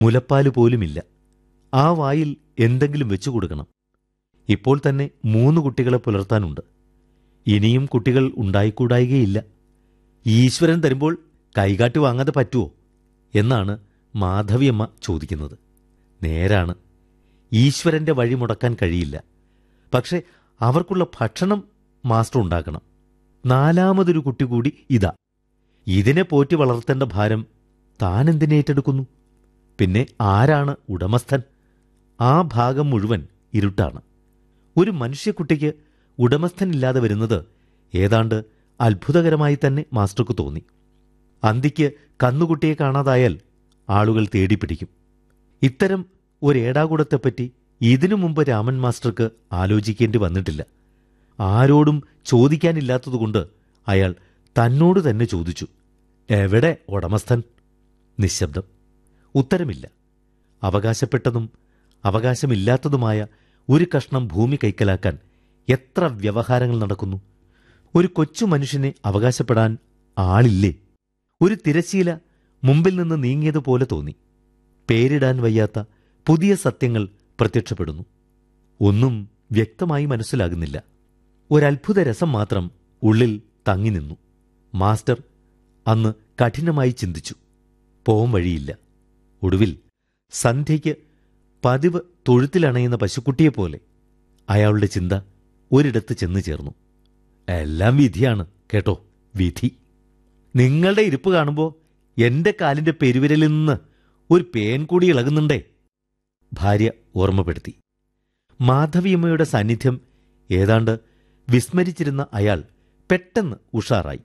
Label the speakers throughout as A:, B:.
A: മുലപ്പാല് പോലുമില്ല ആ വായിൽ എന്തെങ്കിലും വെച്ചു കൊടുക്കണം ഇപ്പോൾ തന്നെ മൂന്ന് കുട്ടികളെ പുലർത്താനുണ്ട് ഇനിയും കുട്ടികൾ ഉണ്ടായിക്കൂടായികയില്ല ഈശ്വരൻ തരുമ്പോൾ കൈകാട്ടി വാങ്ങാതെ പറ്റുമോ എന്നാണ് മാധവിയമ്മ ചോദിക്കുന്നത് നേരാണ് ഈശ്വരന്റെ വഴി മുടക്കാൻ കഴിയില്ല പക്ഷെ അവർക്കുള്ള ഭക്ഷണം മാസ്റ്റർ ഉണ്ടാക്കണം നാലാമതൊരു കുട്ടി കൂടി ഇതാ ഇതിനെ പോറ്റി വളർത്തേണ്ട ഭാരം താൻ എന്തിനേറ്റെടുക്കുന്നു പിന്നെ ആരാണ് ഉടമസ്ഥൻ ആ ഭാഗം മുഴുവൻ ഇരുട്ടാണ് ഒരു മനുഷ്യക്കുട്ടിക്ക് ഉടമസ്ഥനില്ലാതെ വരുന്നത് ഏതാണ്ട് അത്ഭുതകരമായി തന്നെ മാസ്റ്റർക്ക് തോന്നി അന്തിക്ക് കന്നുകുട്ടിയെ കാണാതായാൽ ആളുകൾ തേടിപ്പിടിക്കും ഇത്തരം ഒരേടാകൂടത്തെപ്പറ്റി ഇതിനു മുമ്പ് രാമൻ മാസ്റ്റർക്ക് ആലോചിക്കേണ്ടി വന്നിട്ടില്ല ആരോടും ചോദിക്കാനില്ലാത്തതുകൊണ്ട് അയാൾ തന്നോട് തന്നെ ചോദിച്ചു എവിടെ ഉടമസ്ഥൻ നിശബ്ദം ഉത്തരമില്ല അവകാശപ്പെട്ടതും അവകാശമില്ലാത്തതുമായ ഒരു കഷ്ണം ഭൂമി കൈക്കലാക്കാൻ എത്ര വ്യവഹാരങ്ങൾ നടക്കുന്നു ഒരു കൊച്ചു മനുഷ്യനെ അവകാശപ്പെടാൻ ആളില്ലേ ഒരു തിരശീല മുമ്പിൽ നിന്ന് നീങ്ങിയതുപോലെ തോന്നി പേരിടാൻ വയ്യാത്ത പുതിയ സത്യങ്ങൾ പ്രത്യക്ഷപ്പെടുന്നു ഒന്നും വ്യക്തമായി മനസ്സിലാകുന്നില്ല ഒരത്ഭുത രസം മാത്രം ഉള്ളിൽ തങ്ങി നിന്നു മാസ്റ്റർ അന്ന് കഠിനമായി ചിന്തിച്ചു പോം വഴിയില്ല ഒടുവിൽ സന്ധ്യയ്ക്ക് പതിവ് തൊഴുത്തിലണയുന്ന പശുക്കുട്ടിയെപ്പോലെ അയാളുടെ ചിന്ത ഒരിടത്ത് ചെന്നു ചേർന്നു എല്ലാം വിധിയാണ് കേട്ടോ വിധി നിങ്ങളുടെ ഇരിപ്പ് കാണുമ്പോൾ എന്റെ കാലിന്റെ പെരുവിരലിൽ നിന്ന് ഒരു പേൻ കൂടി ഇളകുന്നുണ്ടേ ഭാര്യ ഓർമ്മപ്പെടുത്തി മാധവിയമ്മയുടെ സാന്നിധ്യം ഏതാണ്ട് വിസ്മരിച്ചിരുന്ന അയാൾ പെട്ടെന്ന് ഉഷാറായി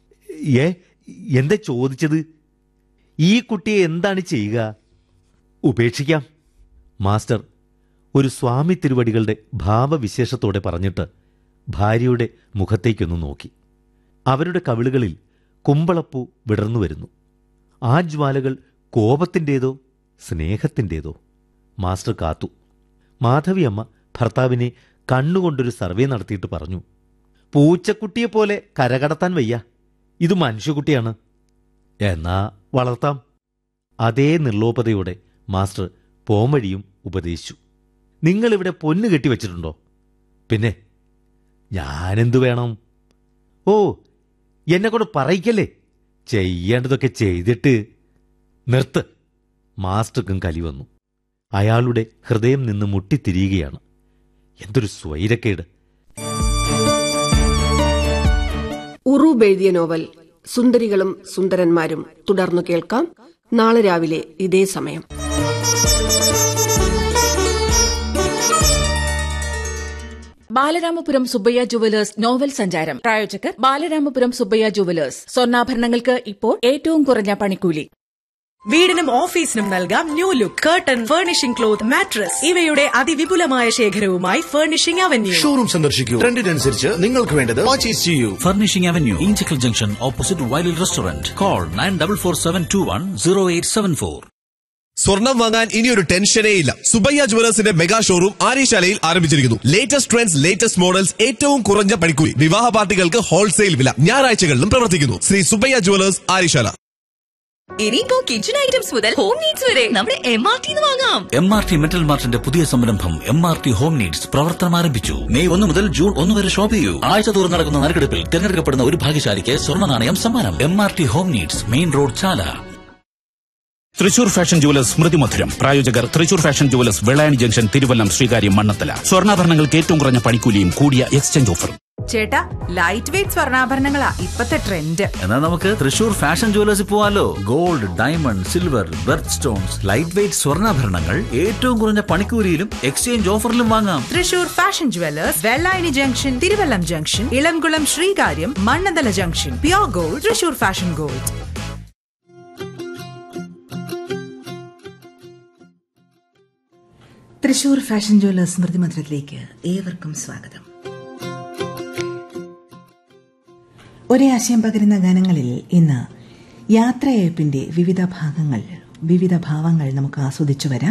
A: ഏ എന്താ ചോദിച്ചത് ഈ കുട്ടിയെ എന്താണ് ചെയ്യുക ഉപേക്ഷിക്കാം മാസ്റ്റർ ഒരു സ്വാമി തിരുവടികളുടെ ഭാവവിശേഷത്തോടെ പറഞ്ഞിട്ട് ഭാര്യയുടെ മുഖത്തേക്കൊന്ന് നോക്കി അവരുടെ കവിളുകളിൽ കുമ്പളപ്പൂ വിടർന്നു വരുന്നു ആ ജ്വാലകൾ കോപത്തിൻ്റേതോ സ്നേഹത്തിൻ്റേതോ മാസ്റ്റർ കാത്തു മാധവിയമ്മ ഭർത്താവിനെ കണ്ണുകൊണ്ടൊരു സർവേ നടത്തിയിട്ട് പറഞ്ഞു പൂച്ചക്കുട്ടിയെപ്പോലെ കരകടത്താൻ വയ്യ ഇത് മനുഷ്യക്കുട്ടിയാണ് എന്നാ വളർത്താം അതേ നിർലോപതയോടെ മാസ്റ്റർ പോംവഴിയും ഉപദേശിച്ചു നിങ്ങളിവിടെ പൊന്ന് കെട്ടിവെച്ചിട്ടുണ്ടോ പിന്നെ ഞാനെന്തു വേണം ഓ എന്നെ കൊണ്ട് പറയിക്കല്ലേ ചെയ്യേണ്ടതൊക്കെ ചെയ്തിട്ട് നിർത്ത് മാസ്റ്റർക്കും കലി വന്നു അയാളുടെ ഹൃദയം നിന്ന് മുട്ടിത്തിരിയുകയാണ് എന്തൊരു സ്വൈരക്കേട്
B: ഉറൂബ് എഴുതിയ നോവൽ സുന്ദരികളും സുന്ദരന്മാരും തുടർന്നു കേൾക്കാം നാളെ രാവിലെ ഇതേ സമയം
C: ബാലരാമപുരം സുബ്ബയ്യ ജുവലേഴ്സ് നോവൽ സഞ്ചാരം പ്രായോജകർ ബാലരാമപുരം സുബ്ബയ്യ ജുവലേഴ്സ് സ്വർണ്ണാഭരണങ്ങൾക്ക് ഇപ്പോൾ ഏറ്റവും കുറഞ്ഞ പണിക്കൂലി
D: വീടിനും ഓഫീസിനും നൽകാം new look curtain furnishing cloth mattress ഇവയുടെ അതിവിപുലമായ ശേഖരവുമായി ഫർണിഷിംഗ് അവന്യൂ
E: ഷോറൂം സന്ദർശിക്കൂ ട്രെൻഡിനനുസരിച്ച് നിങ്ങൾക്ക് വേണ്ടത് പർച്ചേസ് ചെയ്യൂ
F: Furnishing Avenue, Inchicle Junction, opposite Wiley Restaurant. Call 9447210874.
G: സ്വർണം വാങ്ങാൻ ഇനി ഒരു ടെൻഷനേ ഇല്ല സുബയ്യ ജുവലേഴ്സിന്റെ മെഗാ ഷോറൂം ആര്യശാലയിൽ ആരംഭിച്ചിരിക്കുന്നു ലേറ്റസ്റ്റ് ട്രെൻഡ്സ് ലേറ്റസ്റ്റ് മോഡൽസ് ഏറ്റവും കുറഞ്ഞ പണിക്കൂലി വിവാഹ പാർട്ടികൾക്ക് ഹോൾസെയിൽ വില ഞായറാഴ്ചകളിലും പ്രവർത്തിക്കുന്നു ശ്രീ സുബയ്യ ജുവലേഴ്സ് ആര്യശാല
H: ഇനിയിപ്പോ കിച്ചൺ ഐറ്റംസ് മുതൽ ഹോം നീഡ്സ് വരെ നമ്മുടെ എം ആർ ടി വാങ്ങാം
F: എം ആർ ടി മെറ്റൽ മാർട്ടിന്റെ പുതിയ സംരംഭം M R T home needs പ്രവർത്തനം ആരംഭിച്ചു മെയ് ഒന്ന് മുതൽ ജൂൺ ഒന്ന് വരെ ഷോപ്പ് ചെയ്യൂ ആഴ്ച തോറും നടക്കുന്ന നറുക്കെടുപ്പിൽ തിരഞ്ഞെടുക്കപ്പെടുന്ന ഒരു ഭാഗ്യശാലിക്ക് സ്വർണ്ണ നാണയം സമ്മാനം M R T home needs main road Chala
I: Thrissur fashion jewellers സ്മൃതി മധുരം പ്രായോജകർ തൃശൂർ fashion jewellers Vellayani junction Thiruvallam Sreekaryam Mannanthala സ്വർണ്ണാഭരണങ്ങൾക്ക് ഏറ്റവും കുറഞ്ഞ പണിക്കൂലിയും കൂടിയ എക്സ്ചേഞ്ച് ഓഫറും
D: ചേട്ടാ ലൈറ്റ് വെയിറ്റ് സ്വർണ്ണാഭരണങ്ങളാ ഇപ്പത്തെ ട്രെൻഡ്
F: എന്നാൽ നമുക്ക് തൃശൂർ ഫാഷൻ ജുവലേഴ്സിൽ പോവാലോ gold diamond silver birth stones light weight സ്വർണ്ണാഭരണങ്ങൾ ഏറ്റവും കുറഞ്ഞ പണിക്കൂലിയിലും എക്സ്ചേഞ്ച് ഓഫറിലും വാങ്ങാം
D: Thrissur fashion jewellers Vellayani junction Thiruvallam junction Elamkulam Sreekaryam Mannanthala junction pure gold Thrissur fashion gold
J: Thrissur fashion jewellers സ്മൃതി മന്ദിരത്തിലേക്ക് ഏവർക്കും സ്വാഗതം ഒരേ ആശയം പകരുന്ന ഗാനങ്ങളിൽ ഇന്ന് യാത്രയയപ്പിന്റെ വിവിധ ഭാഗങ്ങൾ വിവിധ ഭാവങ്ങൾ നമുക്ക് ആസ്വദിച്ചു വരാം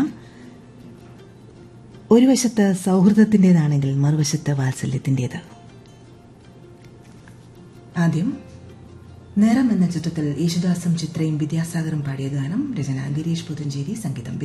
J: ഒരു വശത്ത് സൗഹൃദത്തിൻ്റെതാണെങ്കിൽ മറുവശത്ത് വാത്സല്യത്തിൻ്റെത് ആദ്യം നിറം എന്ന ചിത്രത്തിൽ യേശുദാസും ചിത്രയും വിദ്യാസാഗറും പാടിയ ഗാനം രചന ഗിരീഷ് പുതഞ്ചേരി സംഗീതം